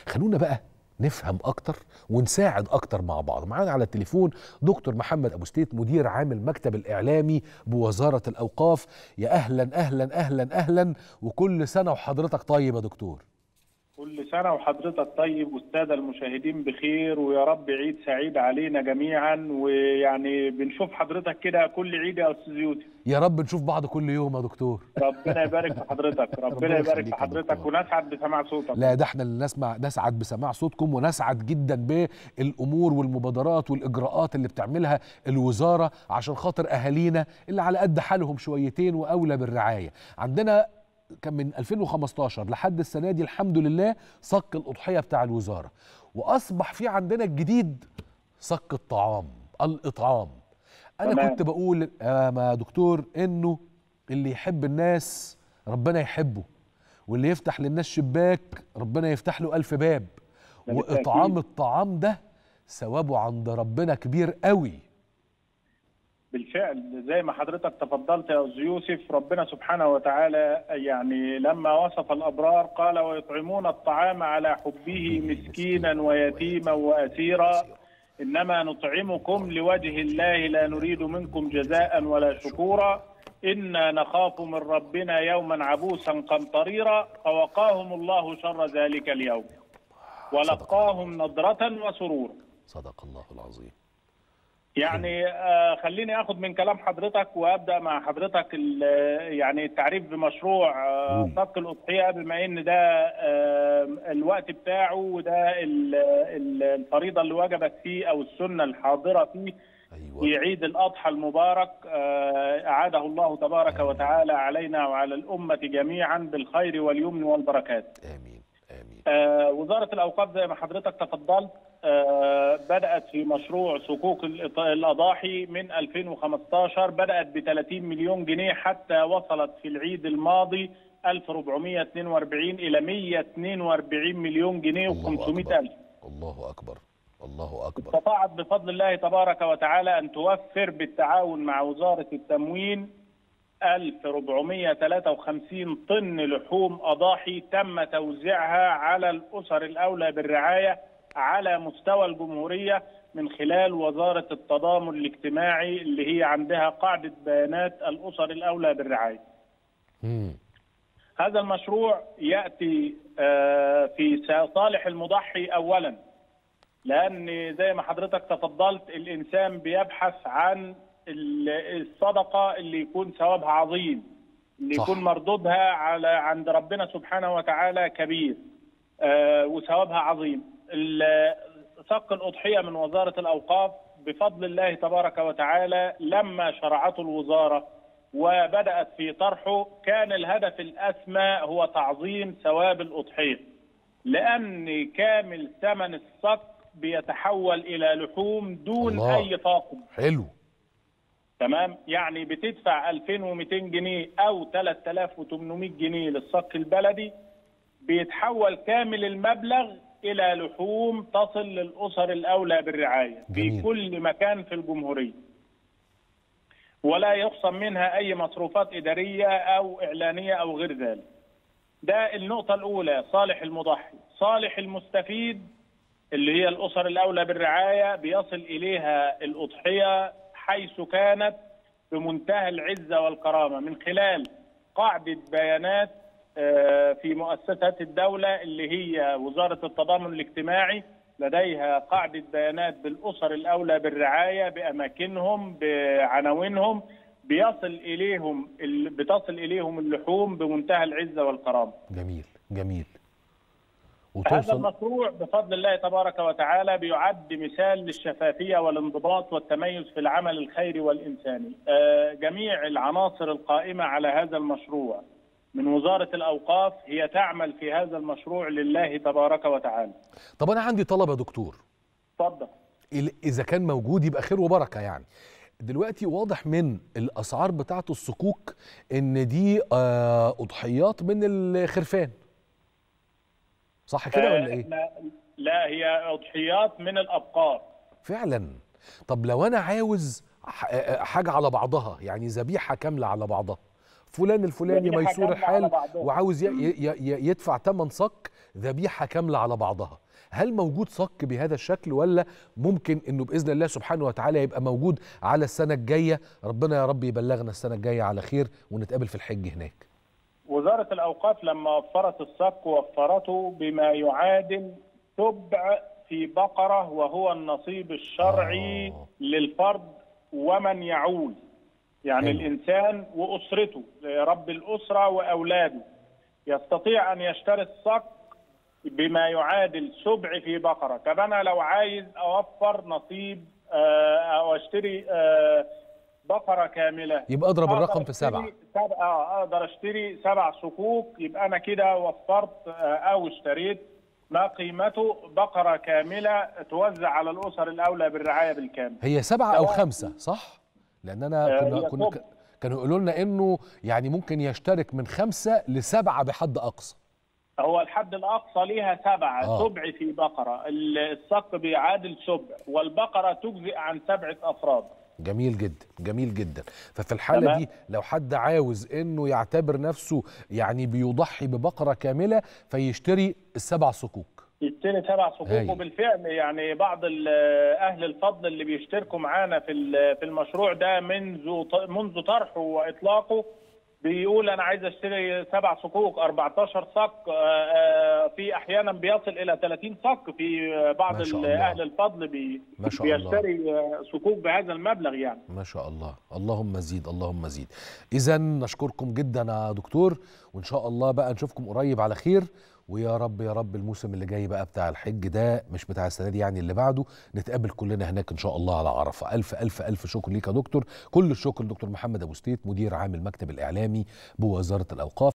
خلونا بقى نفهم اكتر ونساعد اكتر مع بعض معانا على التليفون دكتور محمد ابو ستيت مدير عام المكتب الاعلامي بوزاره الاوقاف يا اهلا اهلا اهلا اهلا وكل سنه وحضرتك طيب يا دكتور كل سنة وحضرتك طيب والسادة المشاهدين بخير ويا رب عيد سعيد علينا جميعا ويعني بنشوف حضرتك كده كل عيد يا أستاذ يوسف يا رب نشوف بعض كل يوم يا دكتور ربنا يبارك في حضرتك ربنا ربنا يبارك يخليك في يا حضرتك دكتور. ونسعد بسماع صوتك لا ده احنا اللي نسمع نسعد بسماع صوتكم ونسعد جدا بالامور والمبادرات والاجراءات اللي بتعملها الوزاره عشان خاطر اهالينا اللي على قد حالهم شويتين واولى بالرعايه عندنا كان من 2015 لحد السنه دي الحمد لله صك الاضحيه بتاع الوزاره واصبح في عندنا الجديد صك الطعام الاطعام انا تمام. كنت بقول يا ما دكتور انه اللي يحب الناس ربنا يحبه واللي يفتح للناس شباك ربنا يفتح له ألف باب ده بالتأكيد. وإطعام الطعام ده ثوابه عند ربنا كبير قوي بالفعل زي ما حضرتك تفضلت يا أستاذ يوسف ربنا سبحانه وتعالى يعني لما وصف الأبرار قال ويطعمون الطعام على حبه مسكينا ويتيما وأسيرا إنما نطعمكم لوجه الله لا نريد منكم جزاء ولا شكورا إنا نخاف من ربنا يوما عبوسا قمطريرا فوقاهم الله شر ذلك اليوم ولقاهم نضرة وسرورا صدق الله العظيم يعني آه خليني اخد من كلام حضرتك وابدا مع حضرتك ال- يعني التعريف بمشروع آه، قول. صك الاضحيه بما ان ده آه، الوقت بتاعه وده ال- ال- الفريضه اللي وجبت فيه او السنه الحاضره فيه أيوة في عيد الاضحى المبارك آه، اعاده الله تبارك وتعالى علينا وعلى الامه جميعا بالخير واليمن والبركات. آمين آمين آه، وزارة الأوقاف زي ما حضرتك تفضلت آه، بدأت في مشروع صكوك الإط- الأضاحي من 2015 بدأت ب 30 مليون جنيه حتى وصلت في العيد الماضي 1442 إلى 142 مليون جنيه الله و500 أكبر ألف الله أكبر الله أكبر استطاعت بفضل الله تبارك وتعالى أن توفر بالتعاون مع وزارة التموين 1453 طن لحوم أضاحي تم توزيعها على الأسر الأولى بالرعاية على مستوى الجمهورية من خلال وزارة التضامن الاجتماعي اللي هي عندها قاعدة بيانات الأسر الأولى بالرعاية مم. هذا المشروع ياتي آه، في صالح المضحي اولا لان زي ما حضرتك تفضلت الانسان بيبحث عن ال- الصدقه اللي يكون ثوابها عظيم اللي صح. يكون مردودها على عند ربنا سبحانه وتعالى كبير آه، وثوابها عظيم ال- صك الاضحيه من وزاره الاوقاف بفضل الله تبارك وتعالى لما شرعته الوزاره وبدات في طرحه كان الهدف الاسمى هو تعظيم ثواب الاضحيه لان كامل ثمن الصك بيتحول الى لحوم دون الله. اي فاقد حلو تمام يعني بتدفع 2200 جنيه او 3800 جنيه للصك البلدي بيتحول كامل المبلغ الى لحوم تصل للاسر الاولى بالرعايه جميل. في كل مكان في الجمهوريه ولا يخصم منها اي مصروفات اداريه او اعلانيه او غير ذلك ده النقطه الاولى صالح المضحي صالح المستفيد اللي هي الاسر الاولى بالرعايه بيصل اليها الاضحيه حيث كانت بمنتهى العزه والكرامه من خلال قاعده بيانات آه، في مؤسسات الدوله اللي هي وزاره التضامن الاجتماعي لديها قاعده بيانات بالاسر الاولى بالرعايه باماكنهم بعناوينهم بيصل اليهم ال- بتصل اليهم اللحوم بمنتهى العزه والكرامه جميل جميل هذا وتوصل المشروع بفضل الله تبارك وتعالى بيعد مثال للشفافية والانضباط والتميز في العمل الخيري والإنساني آه، جميع العناصر القائمة على هذا المشروع من وزارة الأوقاف هي تعمل في هذا المشروع لله تبارك وتعالى طب أنا عندي طلب يا دكتور تفضل ال- إذا كان موجود يبقى خير وبركة يعني دلوقتي واضح من الأسعار بتاعة الصكوك إن دي آه، أضحيات من الخرفان صح كده ولا إيه؟ لا, لا هي أضحيات من الأبقار فعلا طب لو انا عاوز ح- حاجه على بعضها يعني ذبيحه كامله على بعضها فلان الفلاني ذبيحة ميسور كاملة على الحال بعضها. وعاوز ي- ي- ي- يدفع ثمن صك ذبيحه كامله على بعضها هل موجود صك بهذا الشكل ولا ممكن انه باذن الله سبحانه وتعالى يبقى موجود على السنه الجايه ربنا يا رب يبلغنا السنه الجايه على خير ونتقابل في الحج هناك وزارة الأوقاف لما وفرت الصك وفرته بما يعادل سبع في بقرة وهو النصيب الشرعي آه. للفرد ومن يعول يعني حلو. الإنسان وأسرته رب الأسرة وأولاده يستطيع أن يشتري الصك بما يعادل سبع في بقرة طب أنا لو عايز أوفر نصيب آه، أو أشتري آه، بقرة كاملة يبقى اضرب أقدر الرقم في أشتري سبعه سبعة آه اقدر اشتري سبع صكوك يبقى انا كده وفرت آه، او اشتريت ما قيمته بقره كامله توزع على الاسر الاولى بالرعايه بالكامل. هي سبعه او سواء- خمسه صح لاننا آه، كنا هي كنا سبع. كانوا يقولوا لنا انه يعني ممكن يشترك من خمسه لسبعه بحد اقصى هو الحد الاقصى ليها سبعه آه. سبع في بقره ال- الصك بيعادل سبع والبقره تجزئ عن سبعه افراد. جميل جدا جميل جدا ففي الحالة تمام. دي لو حد عاوز انه يعتبر نفسه يعني بيضحي ببقرة كاملة فيشتري السبع صكوك يشتري سبع صكوك هايل. وبالفعل يعني بعض ال- اهل الفضل اللي بيشتركوا معانا في ال- في المشروع ده منذ ط- منذ طرحه واطلاقه بيقول انا عايز اشتري سبع صكوك 14 صك آه، آه، في احيانا بيصل الى 30 صك في آه، بعض ما شاء ال- الله. اهل الفضل بي ما شاء الله. بيشتري آه، صكوك بهذا المبلغ يعني ما شاء الله اللهم زيد اللهم زيد اذا نشكركم جدا يا دكتور وان شاء الله بقى نشوفكم قريب على خير ويا رب يا رب الموسم اللي جاي بقى بتاع الحج ده مش بتاع السنه دي يعني اللي بعده نتقابل كلنا هناك ان شاء الله على عرفه الف الف الف شكر ليك يا دكتور كل الشكر لدكتور محمد ابو ستيت مدير عام المكتب الاعلامي بوزاره الاوقاف